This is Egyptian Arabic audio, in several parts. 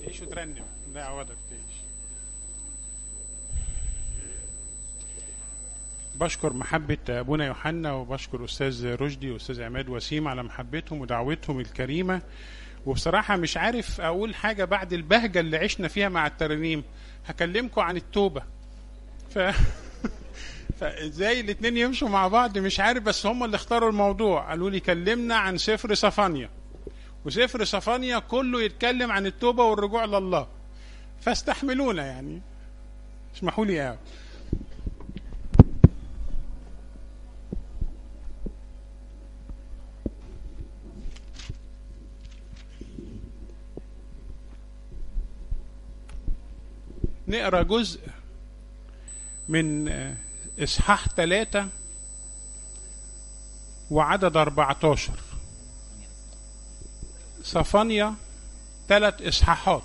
تعيش وترنم لا عوضك تعيش بشكر محبة أبونا يوحنا وبشكر أستاذ رشدي وأستاذ عماد وسيم على محبتهم ودعوتهم الكريمة وبصراحة مش عارف أقول حاجة بعد البهجة اللي عشنا فيها مع الترانيم هكلمكم عن التوبة ف... فازاي الاتنين يمشوا مع بعض مش عارف بس هم اللي اختاروا الموضوع قالوا لي كلمنا عن سفر صفانيا وسفر صفانيا كله يتكلم عن التوبة والرجوع لله فاستحملونا يعني اسمحوا لي قوي نقرا جزء من إصحاح ثلاثة وعدد 14 صفانيا ثلاث إصحاحات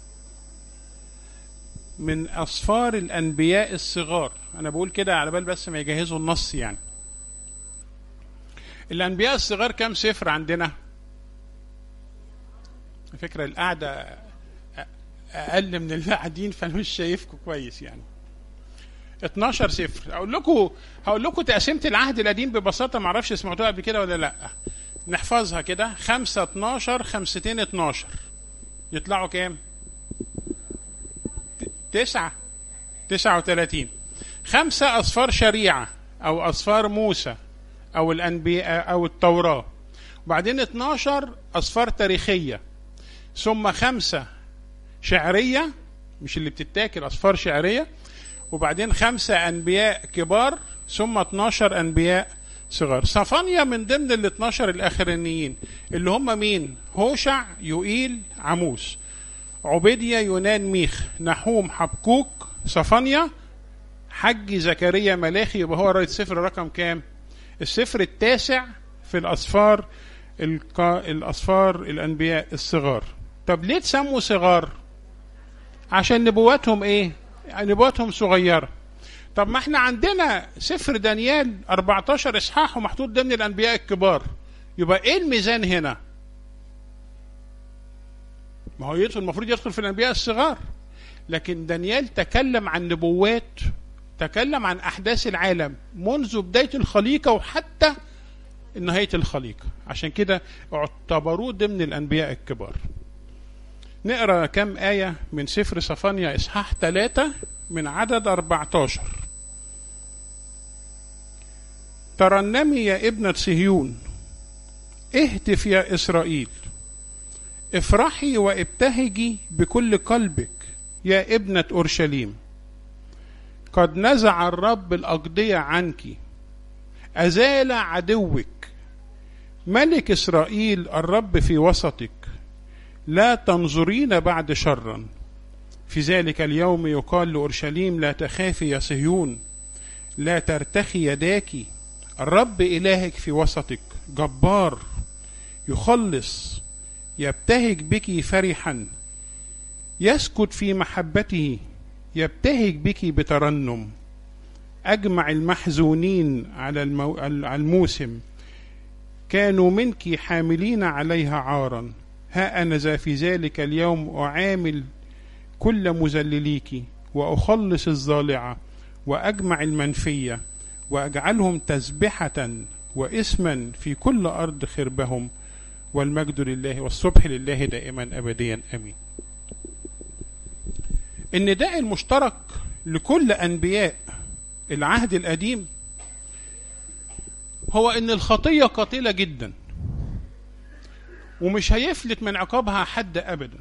من أصفار الأنبياء الصغار أنا بقول كده على بال بس ما يجهزوا النص يعني الأنبياء الصغار كم سفر عندنا فكرة القعدة أقل من اللي قاعدين فأنا مش شايفكم كويس يعني 12 سفر اقول لكم هقول لكم تقسيمه العهد القديم ببساطه ما اعرفش سمعتوها قبل كده ولا لا نحفظها كده 5 12 5 12 يطلعوا كام؟ 9 39 خمسة أصفار شريعة أو أصفار موسى أو الأنبياء أو التوراة وبعدين 12 أصفار تاريخية ثم خمسة شعرية مش اللي بتتاكل أصفار شعرية وبعدين خمسة أنبياء كبار ثم 12 أنبياء صغار صفانيا من ضمن ال 12 الأخرانيين اللي هم مين هوشع يوئيل عموس عبيديا يونان ميخ نحوم حبكوك صفانيا حج زكريا ملاخي يبقى هو رأي السفر رقم كام السفر التاسع في الأصفار الأصفار الأنبياء الصغار طب ليه تسموا صغار عشان نبواتهم ايه نبواتهم صغيرة طب ما احنا عندنا سفر دانيال 14 اصحاح ومحطوط ضمن الانبياء الكبار يبقى ايه الميزان هنا ما هو يدخل المفروض يدخل في الانبياء الصغار لكن دانيال تكلم عن نبوات تكلم عن احداث العالم منذ بدايه الخليقه وحتى نهايه الخليقه عشان كده اعتبروه ضمن الانبياء الكبار نقرا كم آية من سفر صفانيا إصحاح 3 من عدد 14 ترنمي يا ابنة صهيون اهتف يا إسرائيل افرحي وابتهجي بكل قلبك يا ابنة أورشليم قد نزع الرب الأقضية عنك أزال عدوك ملك إسرائيل الرب في وسطك لا تنظرين بعد شرا في ذلك اليوم يقال لأورشليم لا تخافي يا صهيون لا ترتخي يداك الرب إلهك في وسطك جبار يخلص يبتهج بك فرحا يسكت في محبته يبتهج بك بترنم أجمع المحزونين على المو... الموسم كانوا منك حاملين عليها عارا ها أنا ذا في ذلك اليوم أعامل كل مذلليك وأخلص الظالعة وأجمع المنفية وأجعلهم تسبحة واسما في كل أرض خربهم والمجد لله والصبح لله دائما أبديا أمين النداء المشترك لكل أنبياء العهد القديم هو أن الخطية قاتلة جداً ومش هيفلت من عقابها حد ابدا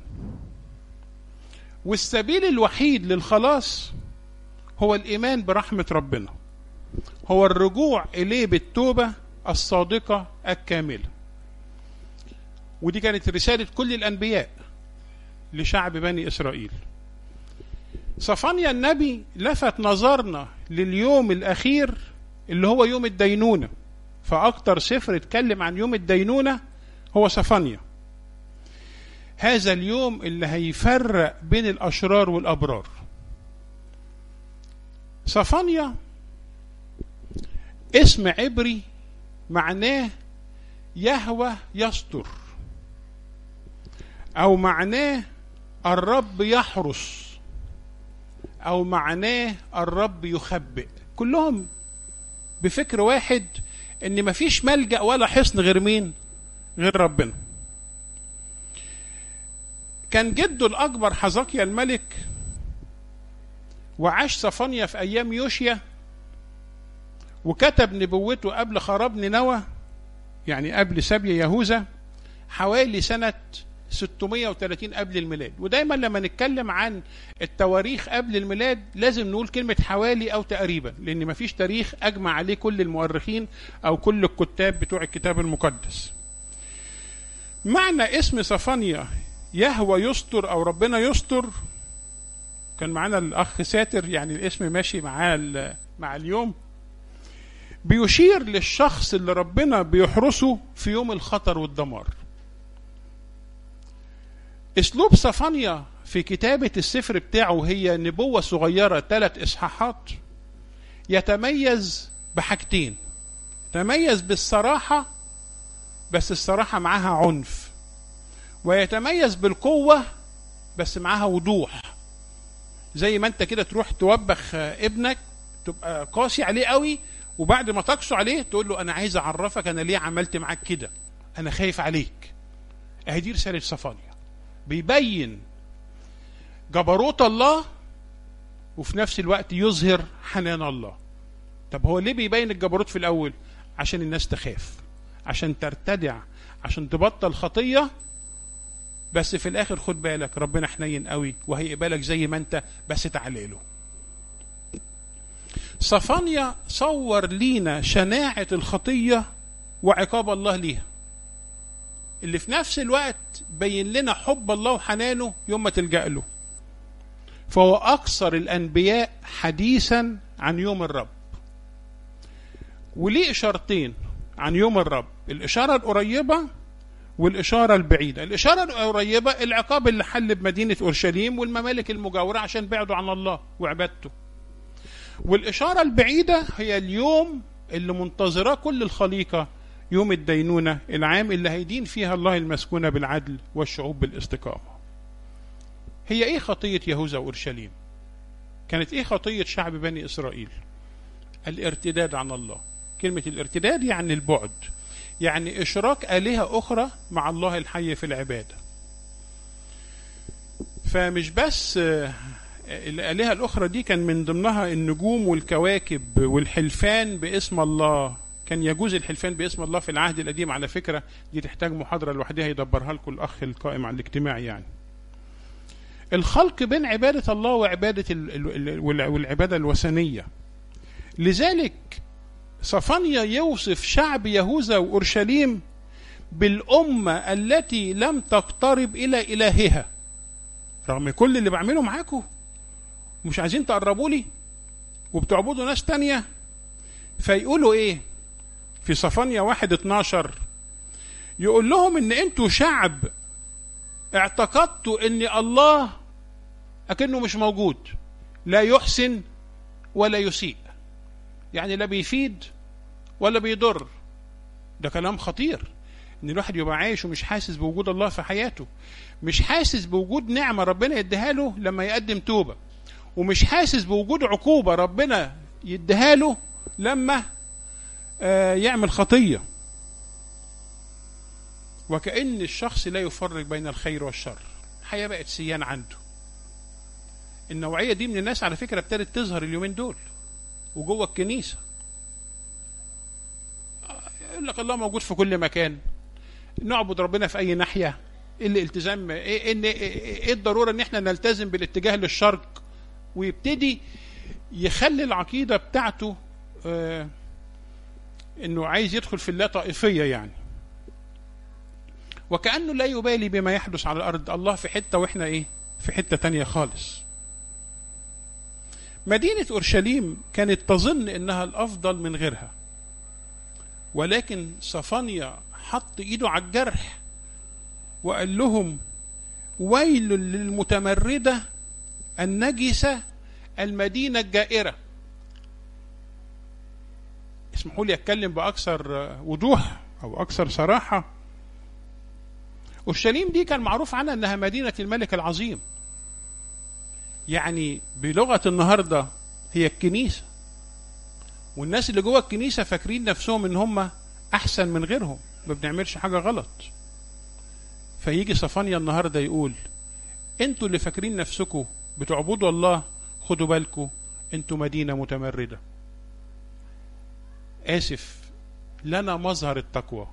والسبيل الوحيد للخلاص هو الايمان برحمه ربنا هو الرجوع اليه بالتوبه الصادقه الكامله ودي كانت رساله كل الانبياء لشعب بني اسرائيل صفانيا النبي لفت نظرنا لليوم الاخير اللي هو يوم الدينونه فاكتر سفر اتكلم عن يوم الدينونه هو صفانيا هذا اليوم اللي هيفرق بين الأشرار والأبرار صفانيا اسم عبري معناه يهوى يستر أو معناه الرب يحرس او معناه الرب يخبئ كلهم بفكر واحد ان مفيش ملجا ولا حصن غير مين غير ربنا كان جده الاكبر حزقيا الملك وعاش صفانيا في ايام يوشيا وكتب نبوته قبل خراب نينوى يعني قبل سبي يهوذا حوالي سنة 630 قبل الميلاد ودايما لما نتكلم عن التواريخ قبل الميلاد لازم نقول كلمة حوالي أو تقريبا لأن مفيش تاريخ أجمع عليه كل المؤرخين أو كل الكتاب بتوع الكتاب المقدس معنى اسم صفانيا يهوى يستر أو ربنا يستر كان معانا الأخ ساتر يعني الاسم ماشي معاه مع اليوم بيشير للشخص اللي ربنا بيحرسه في يوم الخطر والدمار اسلوب صفانيا في كتابة السفر بتاعه هي نبوة صغيرة ثلاث اصحاحات يتميز بحاجتين يتميز بالصراحة بس الصراحة معاها عنف ويتميز بالقوة بس معاها وضوح زي ما انت كده تروح توبخ ابنك تبقى قاسي عليه قوي وبعد ما تقسو عليه تقول له انا عايز اعرفك انا ليه عملت معاك كده انا خايف عليك اهي دي رساله صفانيا بيبين جبروت الله وفي نفس الوقت يظهر حنان الله طب هو ليه بيبين الجبروت في الاول عشان الناس تخاف عشان ترتدع عشان تبطل خطيه بس في الاخر خد بالك ربنا حنين قوي وهيقبلك زي ما انت بس تعالى له صفانيا صور لينا شناعة الخطية وعقاب الله ليها اللي في نفس الوقت بين لنا حب الله وحنانه يوم ما تلجأ له فهو أكثر الأنبياء حديثا عن يوم الرب وليه إشارتين عن يوم الرب الإشارة القريبة والإشارة البعيدة الإشارة القريبة العقاب اللي حل بمدينة أورشليم والممالك المجاورة عشان بعدوا عن الله وعبادته والإشارة البعيدة هي اليوم اللي منتظراه كل الخليقة يوم الدينونة العام اللي هيدين فيها الله المسكونة بالعدل والشعوب بالاستقامة هي ايه خطية يهوذا وأورشليم كانت ايه خطية شعب بني إسرائيل الارتداد عن الله كلمة الارتداد يعني البعد يعني إشراك آلهة أخرى مع الله الحي في العبادة فمش بس الآلهة الأخرى دي كان من ضمنها النجوم والكواكب والحلفان باسم الله كان يجوز الحلفان باسم الله في العهد القديم على فكرة دي تحتاج محاضرة لوحدها يدبرها لكم الأخ القائم على الاجتماع يعني الخلق بين عبادة الله وعبادة والعبادة الوثنية لذلك صفانيا يوصف شعب يهوذا وأورشليم بالأمة التي لم تقترب إلى إلهها رغم كل اللي بعمله معاكم مش عايزين تقربوا لي وبتعبدوا ناس تانية فيقولوا ايه في صفانيا واحد اتناشر يقول لهم ان انتوا شعب اعتقدتوا ان الله اكنه مش موجود لا يحسن ولا يسيء يعني لا بيفيد ولا بيضر ده كلام خطير ان الواحد يبقى عايش ومش حاسس بوجود الله في حياته مش حاسس بوجود نعمه ربنا يديها له لما يقدم توبه ومش حاسس بوجود عقوبه ربنا يديها له لما آه يعمل خطيه وكأن الشخص لا يفرق بين الخير والشر الحياة بقت سيان عنده النوعية دي من الناس على فكرة ابتدت تظهر اليومين دول وجوه الكنيسة يقول لك الله موجود في كل مكان نعبد ربنا في أي ناحية ايه الالتزام ايه ان ايه الضروره ان احنا نلتزم بالاتجاه للشرق ويبتدي يخلي العقيده بتاعته اه انه عايز يدخل في اللا طائفيه يعني وكانه لا يبالي بما يحدث على الارض الله في حته واحنا ايه في حته تانية خالص مدينه اورشليم كانت تظن انها الافضل من غيرها ولكن صفانيا حط ايده على الجرح وقال لهم ويل للمتمردة النجسة المدينة الجائرة اسمحوا لي اتكلم باكثر وضوح او اكثر صراحة اورشليم دي كان معروف عنها انها مدينه الملك العظيم يعني بلغه النهارده هي الكنيسه والناس اللي جوه الكنيسه فاكرين نفسهم ان هم احسن من غيرهم ما بنعملش حاجه غلط فيجي صفانيا النهارده يقول انتوا اللي فاكرين نفسكم بتعبدوا الله خدوا بالكم انتوا مدينه متمرده اسف لنا مظهر التقوى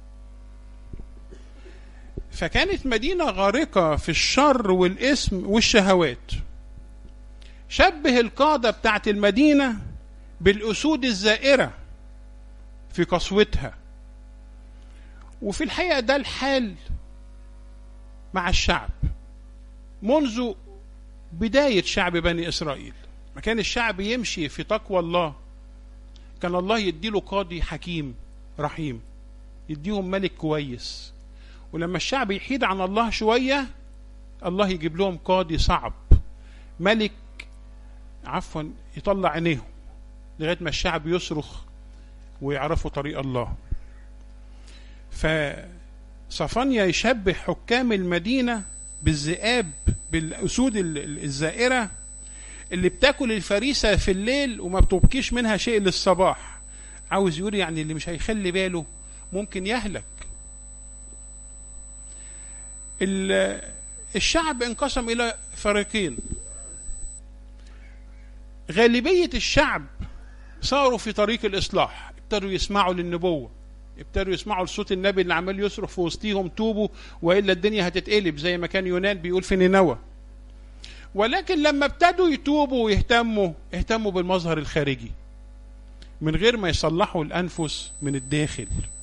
فكانت مدينه غارقه في الشر والاسم والشهوات شبه القاده بتاعت المدينه بالاسود الزائره في قسوتها وفي الحقيقه ده الحال مع الشعب منذ بدايه شعب بني اسرائيل ما كان الشعب يمشي في تقوى الله كان الله يديله قاضي حكيم رحيم يديهم ملك كويس ولما الشعب يحيد عن الله شويه الله يجيب لهم قاضي صعب ملك عفوا يطلع عينيهم لغايه ما الشعب يصرخ ويعرفوا طريق الله فصفانيا يشبه حكام المدينه بالذئاب بالاسود الزائره اللي بتاكل الفريسه في الليل وما بتبكيش منها شيء للصباح عاوز يقول يعني اللي مش هيخلي باله ممكن يهلك الشعب انقسم الى فريقين غالبيه الشعب صاروا في طريق الاصلاح ابتدوا يسمعوا للنبوه ابتدوا يسمعوا لصوت النبي اللي عمال يصرخ في وسطيهم توبوا والا الدنيا هتتقلب زي ما كان يونان بيقول في نينوى ولكن لما ابتدوا يتوبوا ويهتموا اهتموا بالمظهر الخارجي من غير ما يصلحوا الانفس من الداخل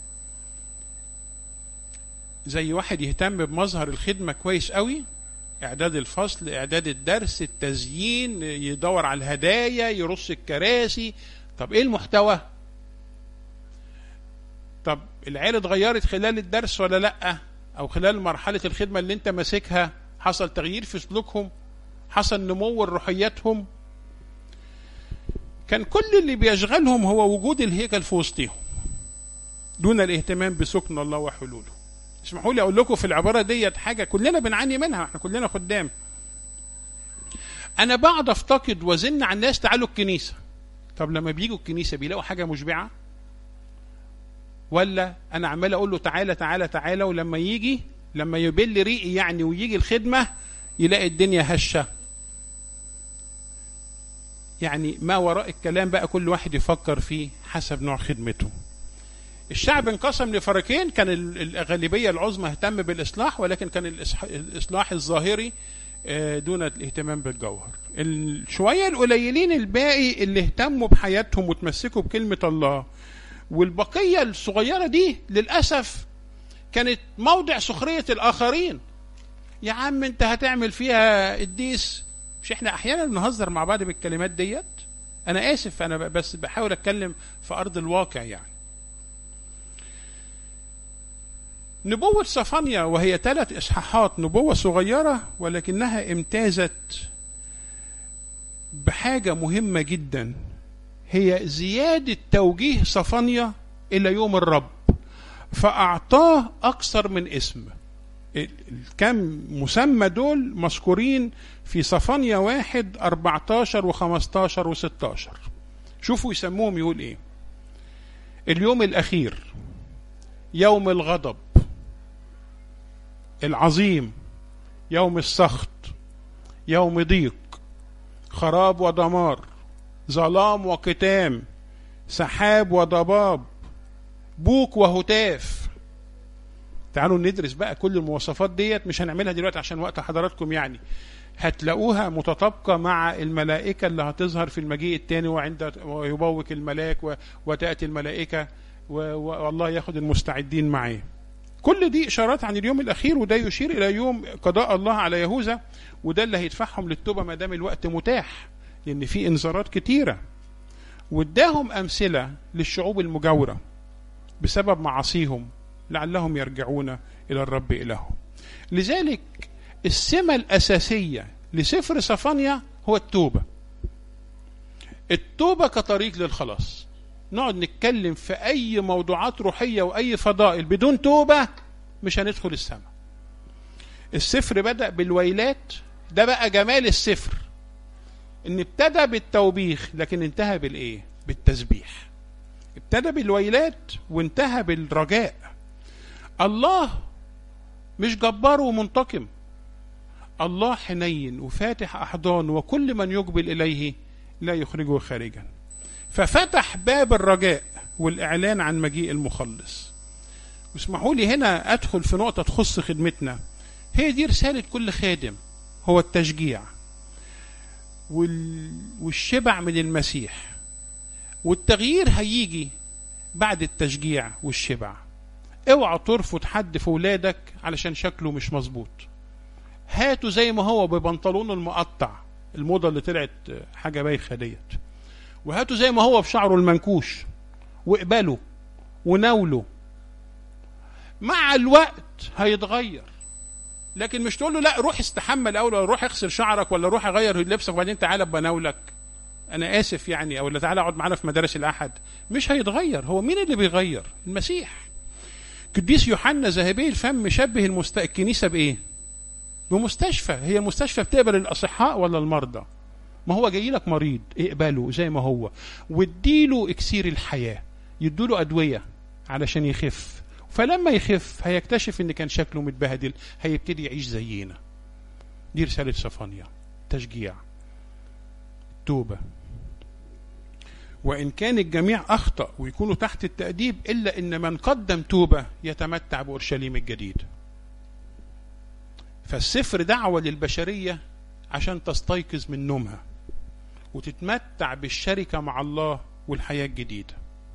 زي واحد يهتم بمظهر الخدمه كويس قوي اعداد الفصل اعداد الدرس التزيين يدور على الهدايا يرص الكراسي طب ايه المحتوى طب العيله اتغيرت خلال الدرس ولا لا او خلال مرحله الخدمه اللي انت ماسكها حصل تغيير في سلوكهم حصل نمو روحياتهم كان كل اللي بيشغلهم هو وجود الهيكل في وسطهم دون الاهتمام بسكن الله وحلوله اسمحوا لي اقول لكم في العباره ديت حاجه كلنا بنعاني منها احنا كلنا خدام انا بقعد افتقد وازن على الناس تعالوا الكنيسه طب لما بيجوا الكنيسه بيلاقوا حاجه مشبعه ولا انا عمال اقول له تعالى تعالى تعالى ولما يجي لما يبل ريقي يعني ويجي الخدمه يلاقي الدنيا هشه يعني ما وراء الكلام بقى كل واحد يفكر فيه حسب نوع خدمته الشعب انقسم لفريقين كان الغالبية العظمى اهتم بالإصلاح ولكن كان الإصلاح الظاهري دون الاهتمام بالجوهر الشوية القليلين الباقي اللي اهتموا بحياتهم وتمسكوا بكلمة الله والبقية الصغيرة دي للأسف كانت موضع سخرية الآخرين يا عم انت هتعمل فيها الديس مش احنا احيانا بنهزر مع بعض بالكلمات ديت انا اسف انا بس بحاول اتكلم في ارض الواقع يعني نبوة صفانيا وهي ثلاث إصحاحات نبوة صغيرة ولكنها امتازت بحاجة مهمة جدا هي زيادة توجيه صفانيا إلى يوم الرب فأعطاه أكثر من اسم كم مسمى دول مذكورين في صفانيا واحد 14 و15 و16 شوفوا يسموهم يقول ايه اليوم الأخير يوم الغضب العظيم يوم السخط يوم ضيق خراب ودمار ظلام وكتام سحاب وضباب بوك وهتاف تعالوا ندرس بقى كل المواصفات ديت مش هنعملها دلوقتي عشان وقت حضراتكم يعني هتلاقوها متطابقه مع الملائكه اللي هتظهر في المجيء الثاني وعند ويبوك الملاك وتاتي الملائكه والله ياخد المستعدين معاه كل دي اشارات عن اليوم الاخير وده يشير الى يوم قضاء الله على يهوذا وده اللي هيدفعهم للتوبه ما دام الوقت متاح لان في انذارات كتيره واداهم امثله للشعوب المجاوره بسبب معاصيهم لعلهم يرجعون الى الرب الههم لذلك السمه الاساسيه لسفر صفانيا هو التوبه التوبه كطريق للخلاص نقعد نتكلم في اي موضوعات روحيه واي فضائل بدون توبه مش هندخل السماء السفر بدأ بالويلات ده بقى جمال السفر ان ابتدى بالتوبيخ لكن انتهى بالايه بالتسبيح ابتدى بالويلات وانتهى بالرجاء الله مش جبار ومنتقم الله حنين وفاتح احضان وكل من يقبل اليه لا يخرجه خارجا ففتح باب الرجاء والاعلان عن مجيء المخلص واسمحوا لي هنا ادخل في نقطه تخص خدمتنا هي دي رساله كل خادم هو التشجيع وال... والشبع من المسيح والتغيير هيجي بعد التشجيع والشبع اوعى ترفض حد في ولادك علشان شكله مش مظبوط هاته زي ما هو ببنطلونه المقطع الموضه اللي طلعت حاجه بايخه ديت وهاته زي ما هو بشعره المنكوش واقبله وناوله مع الوقت هيتغير لكن مش تقول له لا روح استحمى الاول ولا روح اغسل شعرك ولا روح اغير لبسك وبعدين تعالى بناولك انا اسف يعني او تعالى اقعد معانا في مدارس الاحد مش هيتغير هو مين اللي بيغير المسيح قديس يوحنا ذهبي الفم شبه المست... الكنيسه بايه بمستشفى هي مستشفى بتقبل الاصحاء ولا المرضى ما هو جاي لك مريض اقبله زي ما هو واديله اكسير الحياه يدوله ادويه علشان يخف فلما يخف هيكتشف ان كان شكله متبهدل هيبتدي يعيش زينا دي رساله صفانيا تشجيع توبه وان كان الجميع اخطا ويكونوا تحت التاديب الا ان من قدم توبه يتمتع باورشليم الجديد فالسفر دعوه للبشريه عشان تستيقظ من نومها وتتمتع بالشركه مع الله والحياه الجديده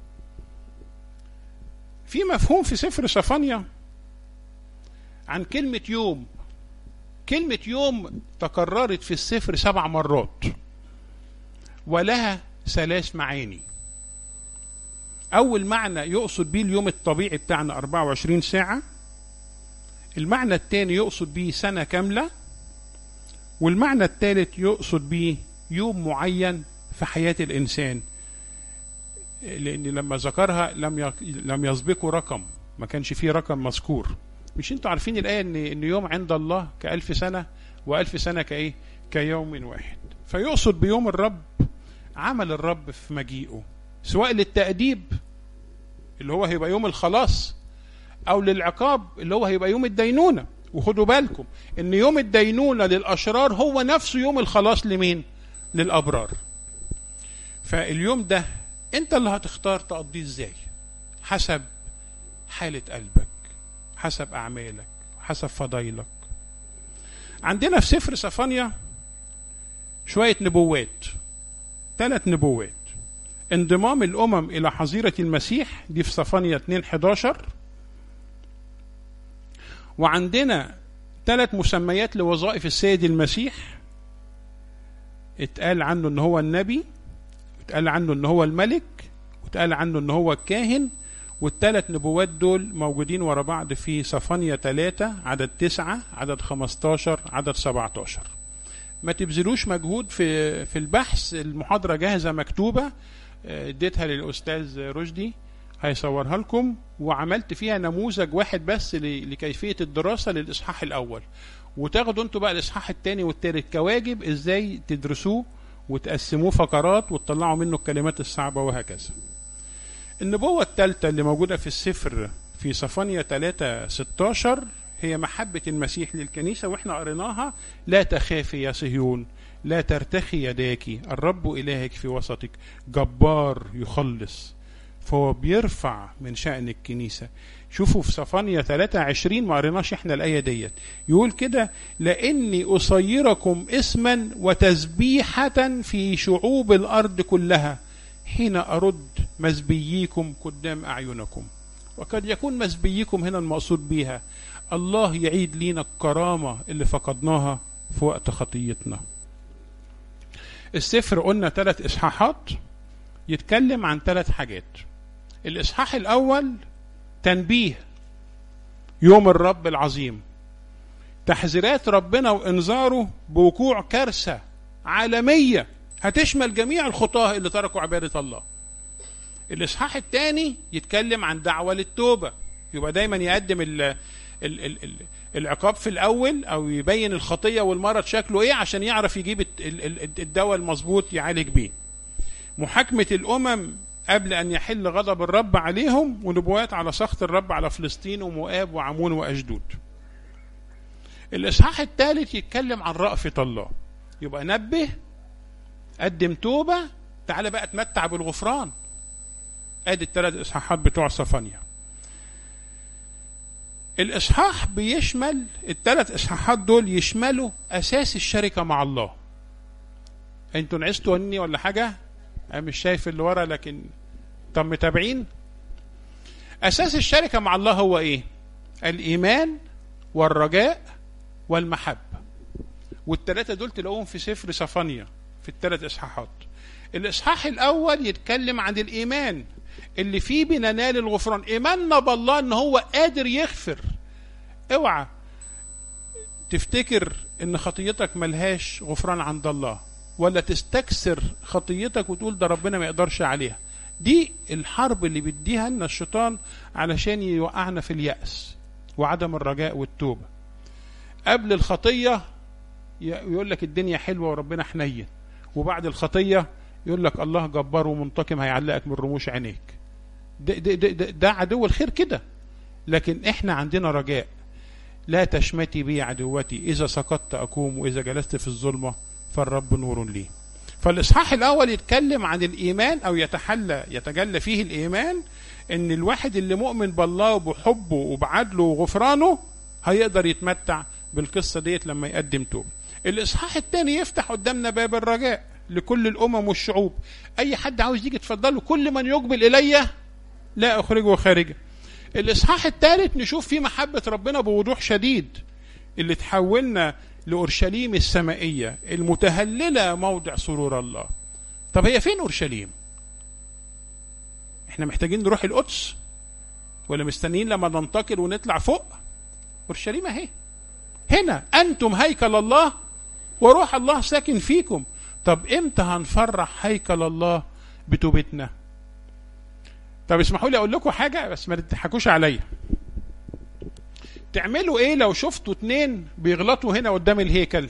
في مفهوم في سفر صفانيا عن كلمة يوم كلمة يوم تكررت في السفر سبع مرات ولها ثلاث معاني أول معنى يقصد به اليوم الطبيعي بتاعنا 24 ساعة المعنى الثاني يقصد به سنة كاملة والمعنى الثالث يقصد به يوم معين في حياة الإنسان لان لما ذكرها لم لم يسبقه رقم ما كانش فيه رقم مذكور مش انتوا عارفين الايه ان ان يوم عند الله كألف سنه والف سنه كايه كيوم واحد فيقصد بيوم الرب عمل الرب في مجيئه سواء للتأديب اللي هو هيبقى يوم الخلاص او للعقاب اللي هو هيبقى يوم الدينونه وخدوا بالكم ان يوم الدينونه للاشرار هو نفسه يوم الخلاص لمين للابرار فاليوم ده انت اللي هتختار تقضيه ازاي حسب حالة قلبك حسب اعمالك حسب فضايلك عندنا في سفر صفانيا شوية نبوات ثلاث نبوات انضمام الامم الى حظيرة المسيح دي في صفانيا 2 11 وعندنا ثلاث مسميات لوظائف السيد المسيح اتقال عنه ان هو النبي اتقال عنه ان هو الملك واتقال عنه ان هو الكاهن والثلاث نبوات دول موجودين ورا بعض في صفانيا 3 عدد 9 عدد 15 عدد 17 ما تبذلوش مجهود في في البحث المحاضره جاهزه مكتوبه اديتها للاستاذ رشدي هيصورها لكم وعملت فيها نموذج واحد بس لكيفيه الدراسه للاصحاح الاول وتاخدوا انتوا بقى الاصحاح الثاني والثالث كواجب ازاي تدرسوه وتقسموه فقرات وتطلعوا منه الكلمات الصعبة وهكذا النبوة الثالثة اللي موجودة في السفر في صفانيا 3 16 هي محبة المسيح للكنيسة واحنا قريناها لا تخافي يا صهيون لا ترتخي يداك الرب إلهك في وسطك جبار يخلص فهو بيرفع من شأن الكنيسة شوفوا في صفانيا 23 ما قريناش احنا الآية ديت يقول كده لأني أصيركم اسما وتسبيحة في شعوب الأرض كلها حين أرد مزبييكم قدام أعينكم وقد يكون مزبييكم هنا المقصود بيها الله يعيد لينا الكرامة اللي فقدناها في وقت خطيتنا السفر قلنا ثلاث إصحاحات يتكلم عن ثلاث حاجات الإصحاح الأول تنبيه يوم الرب العظيم تحذيرات ربنا وإنذاره بوقوع كارثة عالمية هتشمل جميع الخطاة اللي تركوا عبادة الله الإصحاح الثاني يتكلم عن دعوة للتوبة يبقى دايما يقدم ال ال ال العقاب في الاول او يبين الخطيه والمرض شكله ايه عشان يعرف يجيب الت- ال- ال- الدواء المظبوط يعالج بيه محاكمه الامم قبل ان يحل غضب الرب عليهم ونبوات على سخط الرب على فلسطين ومؤاب وعمون واشدود الاصحاح الثالث يتكلم عن رأفة الله يبقى نبه قدم توبة تعالى بقى اتمتع بالغفران ادي الثلاث اصحاحات بتوع صفانيا الاصحاح بيشمل الثلاث اصحاحات دول يشملوا اساس الشركه مع الله انتوا نعستوا اني ولا حاجه انا مش شايف اللي ورا لكن طب متابعين اساس الشركه مع الله هو ايه الايمان والرجاء والمحبه والثلاثه دول تلاقوهم في سفر صفانيا في الثلاث اصحاحات الاصحاح الاول يتكلم عن الايمان اللي فيه بننال الغفران ايماننا بالله ان هو قادر يغفر اوعى تفتكر ان خطيتك ملهاش غفران عند الله ولا تستكسر خطيتك وتقول ده ربنا ما يقدرش عليها دي الحرب اللي بيديها لنا الشيطان علشان يوقعنا في اليأس وعدم الرجاء والتوبة قبل الخطية يقول لك الدنيا حلوة وربنا حنين وبعد الخطية يقول لك الله جبار ومنتقم هيعلقك من رموش عينيك ده, ده, ده, ده, ده عدو الخير كده لكن احنا عندنا رجاء لا تشمتي بي عدوتي إذا سقطت أقوم وإذا جلست في الظلمة فالرب نور لي فالإصحاح الأول يتكلم عن الإيمان أو يتحلى يتجلى فيه الإيمان إن الواحد اللي مؤمن بالله وبحبه وبعدله وغفرانه هيقدر يتمتع بالقصة ديت لما يقدم توبة الإصحاح الثاني يفتح قدامنا باب الرجاء لكل الأمم والشعوب أي حد عاوز يجي اتفضلوا كل من يقبل إلي لا أخرجه خارجا الإصحاح الثالث نشوف فيه محبة ربنا بوضوح شديد اللي تحولنا لأورشليم السمائية المتهللة موضع سرور الله طب هي فين أورشليم احنا محتاجين نروح القدس ولا مستنيين لما ننتقل ونطلع فوق أورشليم اهي هنا أنتم هيكل الله وروح الله ساكن فيكم طب امتى هنفرح هيكل الله بتوبتنا طب اسمحوا لي اقول لكم حاجه بس ما تضحكوش عليا تعملوا ايه لو شفتوا اتنين بيغلطوا هنا قدام الهيكل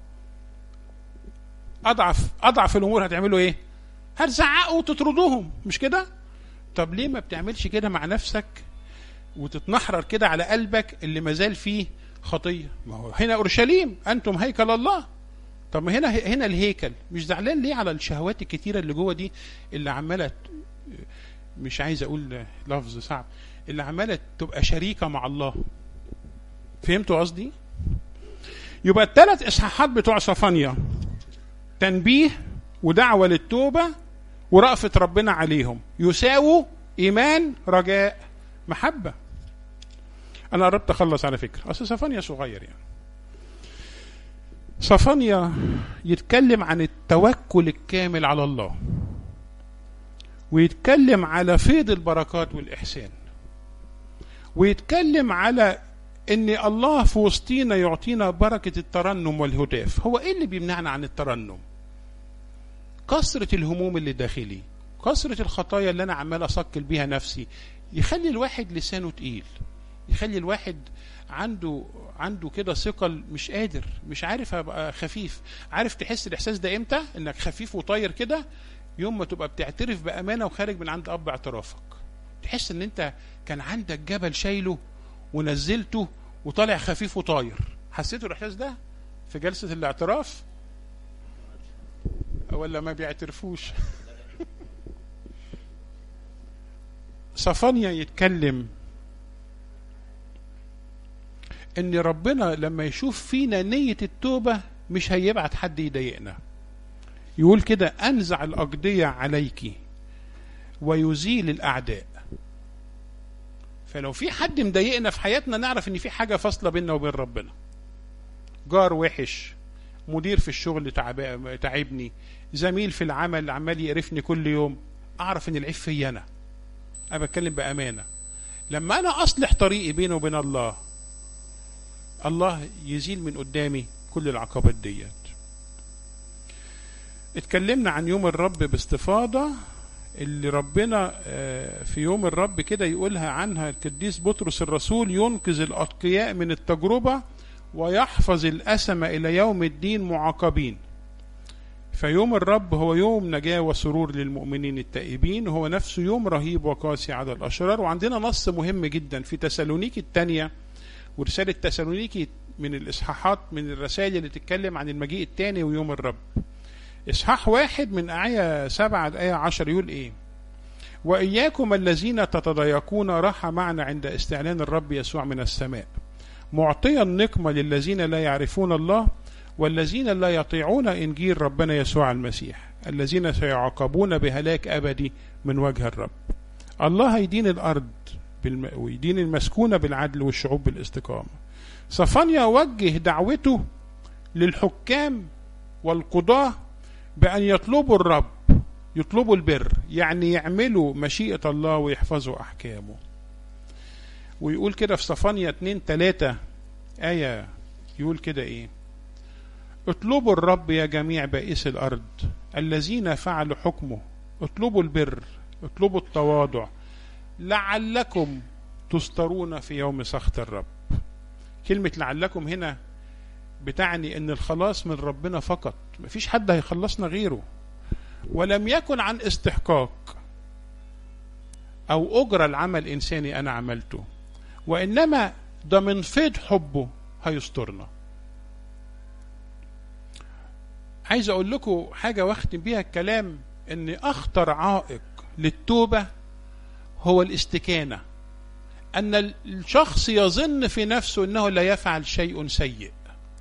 اضعف اضعف الامور هتعملوا ايه هتزعقوا وتطردوهم مش كده طب ليه ما بتعملش كده مع نفسك وتتنحرر كده على قلبك اللي مازال فيه خطيه ما هو هنا اورشليم انتم هيكل الله طب ما هنا هنا الهيكل مش زعلان ليه على الشهوات الكتيره اللي جوه دي اللي عماله مش عايز اقول لفظ صعب اللي عماله تبقى شريكه مع الله فهمتوا قصدي يبقى الثلاث اصحاحات بتوع صفانيا تنبيه ودعوه للتوبه ورأفة ربنا عليهم يساووا ايمان رجاء محبه انا قربت اخلص على فكره اصل صفانيا صغير يعني صفانيا يتكلم عن التوكل الكامل على الله ويتكلم على فيض البركات والإحسان ويتكلم على ان الله في وسطينا يعطينا بركة الترنم والهتاف هو ايه اللي بيمنعنا عن الترنم كثرة الهموم اللي داخلي كثرة الخطايا اللي انا عمال اثقل بيها نفسي يخلي الواحد لسانه تقيل يخلي الواحد عنده عنده كده ثقل مش قادر مش عارف ابقى خفيف عارف تحس الاحساس ده امتى انك خفيف وطاير كده يوم ما تبقى بتعترف بامانه وخارج من عند اب اعترافك تحس ان انت كان عندك جبل شايله ونزلته وطالع خفيف وطاير حسيتوا الاحساس ده في جلسه الاعتراف ولا ما بيعترفوش صفانيا يتكلم ان ربنا لما يشوف فينا نية التوبة مش هيبعت حد يضايقنا يقول كده انزع الاقضية عليك ويزيل الاعداء فلو في حد مضايقنا في حياتنا نعرف ان في حاجة فاصلة بيننا وبين ربنا جار وحش مدير في الشغل تعب تعبني زميل في العمل عمال يقرفني كل يوم اعرف ان العيب فيا انا انا بتكلم بامانه لما انا اصلح طريقي بيني وبين الله الله يزيل من قدامي كل العقبات ديت اتكلمنا عن يوم الرب باستفاضة اللي ربنا آه، في يوم الرب كده يقولها عنها القديس بطرس الرسول ينقذ الأتقياء من التجربة ويحفظ الأسم إلى يوم الدين معاقبين فيوم الرب هو يوم نجاة وسرور للمؤمنين التائبين هو نفسه يوم رهيب وقاسي على الأشرار وعندنا نص مهم جدا في تسالونيكي الثانية ورسالة تسالونيكي من الإصحاحات من الرسائل اللي تتكلم عن المجيء الثاني ويوم الرب إصحاح واحد من آية سبعة آية عشر يقول إيه وإياكم الذين تتضايقون راح معنا عند استعلان الرب يسوع من السماء معطيا نقمة للذين لا يعرفون الله والذين لا يطيعون إنجيل ربنا يسوع المسيح الذين سيعاقبون بهلاك أبدي من وجه الرب الله هيدين الأرض بالم... ويدين المسكونة بالعدل والشعوب بالاستقامة صفانيا وجه دعوته للحكام والقضاة بأن يطلبوا الرب يطلبوا البر يعني يعملوا مشيئة الله ويحفظوا أحكامه ويقول كده في صفانيا 2 3 آية يقول كده إيه اطلبوا الرب يا جميع بائس الأرض الذين فعلوا حكمه اطلبوا البر اطلبوا التواضع لعلكم تسترون في يوم سخط الرب كلمة لعلكم هنا بتعني ان الخلاص من ربنا فقط مفيش حد هيخلصنا غيره ولم يكن عن استحقاق او اجرى العمل الانساني انا عملته وانما ده من فيض حبه هيسترنا عايز اقول لكم حاجه واختم بيها الكلام ان اخطر عائق للتوبه هو الاستكانه ان الشخص يظن في نفسه انه لا يفعل شيء سيء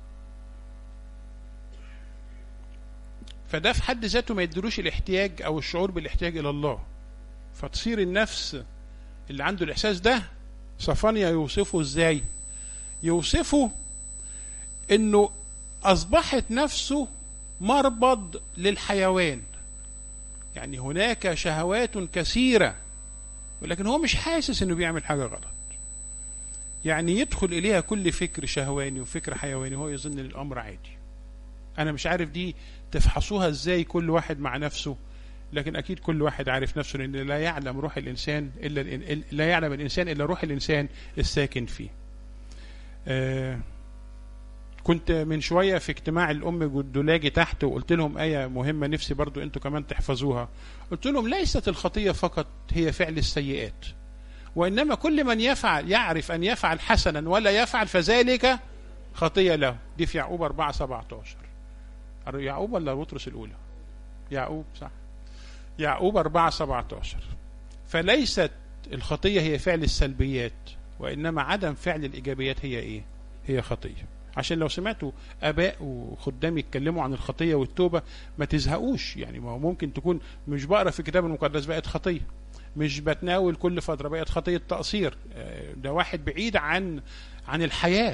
فده في حد ذاته ما يدروش الاحتياج او الشعور بالاحتياج الى الله فتصير النفس اللي عنده الاحساس ده صفانيا يوصفه ازاي يوصفه انه اصبحت نفسه مربض للحيوان يعني هناك شهوات كثيرة ولكن هو مش حاسس انه بيعمل حاجة غلط يعني يدخل اليها كل فكر شهواني وفكر حيواني وهو يظن ان الامر عادي انا مش عارف دي تفحصوها ازاي كل واحد مع نفسه لكن اكيد كل واحد عارف نفسه لان لا يعلم روح الانسان الا لا يعلم الانسان الا روح الانسان الساكن فيه آه كنت من شويه في اجتماع الام جدولاجي تحت وقلت لهم ايه مهمه نفسي برضو انتوا كمان تحفظوها قلت لهم ليست الخطيه فقط هي فعل السيئات وانما كل من يفعل يعرف ان يفعل حسنا ولا يفعل فذلك خطيه له دي في يعقوب 4 17 يعقوب ولا بطرس الاولى يعقوب صح يعقوب 4 17 فليست الخطيه هي فعل السلبيات وانما عدم فعل الايجابيات هي ايه هي خطيه عشان لو سمعتوا اباء وخدام يتكلموا عن الخطيه والتوبه ما تزهقوش يعني ما هو ممكن تكون مش بقرا في الكتاب المقدس بقت خطيه مش بتناول كل فتره بقت خطيه تقصير ده واحد بعيد عن عن الحياه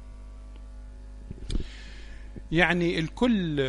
يعني الكل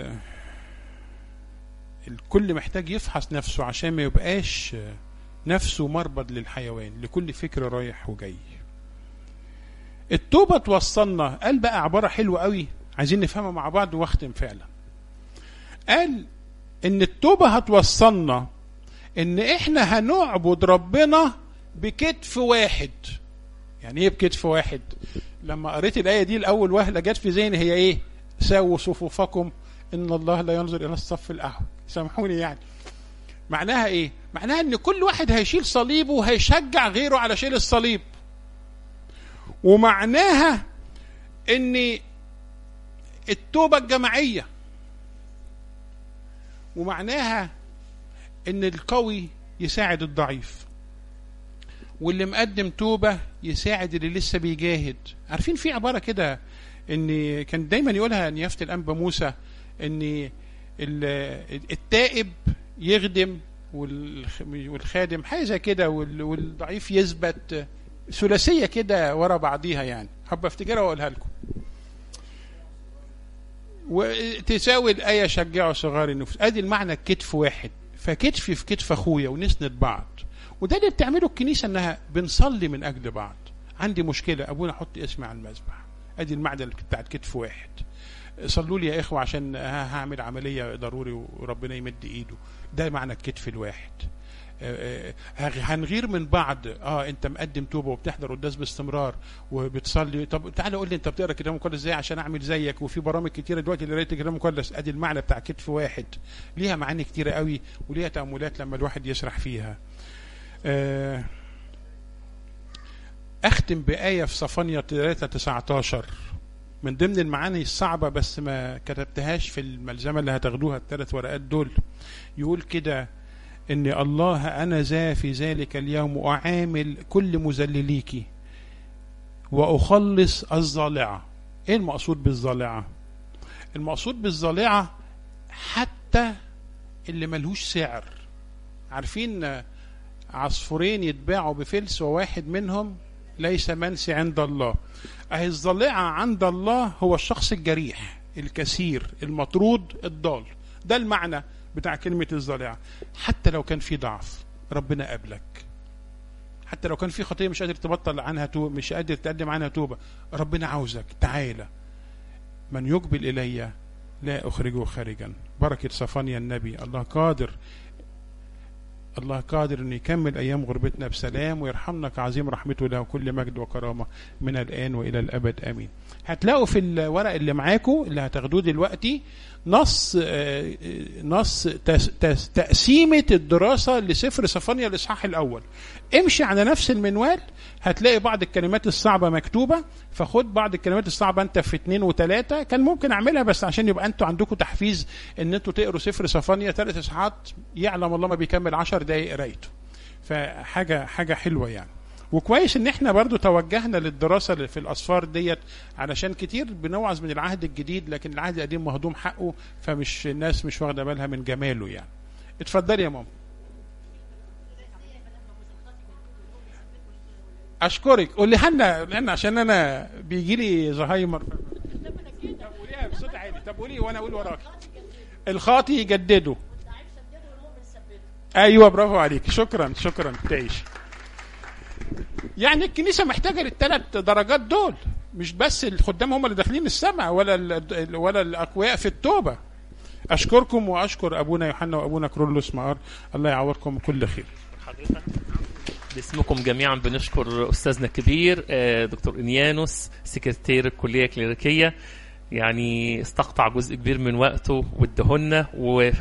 الكل محتاج يفحص نفسه عشان ما يبقاش نفسه مربض للحيوان لكل فكر رايح وجاي التوبة توصلنا قال بقى عبارة حلوة قوي عايزين نفهمها مع بعض واختم فعلا قال ان التوبة هتوصلنا ان احنا هنعبد ربنا بكتف واحد يعني ايه بكتف واحد لما قريت الآية دي الأول وهلة جت في ذهني هي ايه ساووا صفوفكم ان الله لا ينظر الى الصف الاعوج سامحوني يعني معناها ايه معناها ان كل واحد هيشيل صليبه وهيشجع غيره على شيل الصليب ومعناها ان التوبة الجماعية ومعناها ان القوي يساعد الضعيف واللي مقدم توبة يساعد اللي لسه بيجاهد عارفين في عبارة كده ان كان دايما يقولها نيافة الانبا موسى ان التائب يخدم والخادم حاجه زي كده والضعيف يثبت ثلاثيه كده ورا بعضيها يعني حابه افتكرها واقولها لكم وتساوي الايه شجعوا صغار النفوس ادي المعنى الكتف واحد فكتفي في كتف اخويا ونسند بعض وده اللي بتعمله الكنيسه انها بنصلي من اجل بعض عندي مشكله ابونا حط اسمي على المذبح ادي المعنى بتاعت كتف واحد صلوا لي يا اخوه عشان هعمل عمليه ضروري وربنا يمد ايده ده معنى الكتف الواحد آه، آه، هنغير من بعض اه انت مقدم توبه وبتحضر قداس باستمرار وبتصلي طب تعالى قول لي انت بتقرا كتاب مقدس ازاي عشان اعمل زيك وفي برامج كتيره دلوقتي لقرايه الكتاب المقدس ادي المعنى بتاع كتف واحد ليها معاني كتيره قوي وليها تاملات لما الواحد يسرح فيها آه اختم بايه في صفانيا 3 19 من ضمن المعاني الصعبة بس ما كتبتهاش في الملزمة اللي هتاخدوها الثلاث ورقات دول يقول كده إن الله أنا ذا في ذلك اليوم أعامل كل مذلليك وأخلص الظالعة إيه المقصود بالظالعة المقصود بالظالعة حتى اللي ملهوش سعر عارفين عصفورين يتباعوا بفلس وواحد منهم ليس منسي عند الله أهي الظالعة عند الله هو الشخص الجريح الكثير المطرود الضال ده المعنى بتاع كلمة الظالعة حتى لو كان في ضعف ربنا قبلك حتى لو كان في خطية مش قادر تبطل عنها توبة مش قادر تقدم عنها توبة ربنا عاوزك تعالى من يقبل إلي لا أخرجه خارجا بركة صفانيا النبي الله قادر الله قادر أن يكمل أيام غربتنا بسلام ويرحمنا كعظيم رحمته له كل مجد وكرامة من الآن وإلى الأبد آمين هتلاقوا في الورق اللي معاكم اللي هتاخدوه دلوقتي نص نص تقسيمة الدراسة لسفر صفانيا الإصحاح الأول امشي على نفس المنوال هتلاقي بعض الكلمات الصعبة مكتوبة فخد بعض الكلمات الصعبة أنت في اتنين وتلاتة كان ممكن أعملها بس عشان يبقى أنتوا عندكم تحفيز إن أنتوا تقروا سفر صفانيا ثلاث إصحاحات يعلم الله ما بيكمل عشر دقايق قرايته فحاجة حاجة حلوة يعني وكويس ان احنا برضو توجهنا للدراسه اللي في الاصفار ديت علشان كتير بنوعظ من العهد الجديد لكن العهد القديم مهضوم حقه فمش الناس مش واخده بالها من جماله يعني اتفضلي يا ماما اشكرك قولي لنا لان عشان انا بيجي لي زهايمر طب قوليها بصوت عالي طب قولي وانا اقول وراك الخاطي يجدده ايوه برافو عليك شكرا شكرا تعيش يعني الكنيسه محتاجه للثلاث درجات دول مش بس الخدام هم اللي داخلين السماء ولا ولا الاقوياء في التوبه اشكركم واشكر ابونا يوحنا وابونا كرولوس مار الله يعوضكم كل خير حضرتك باسمكم جميعا بنشكر استاذنا الكبير دكتور انيانوس سكرتير الكليه الكليريكيه يعني استقطع جزء كبير من وقته وادهولنا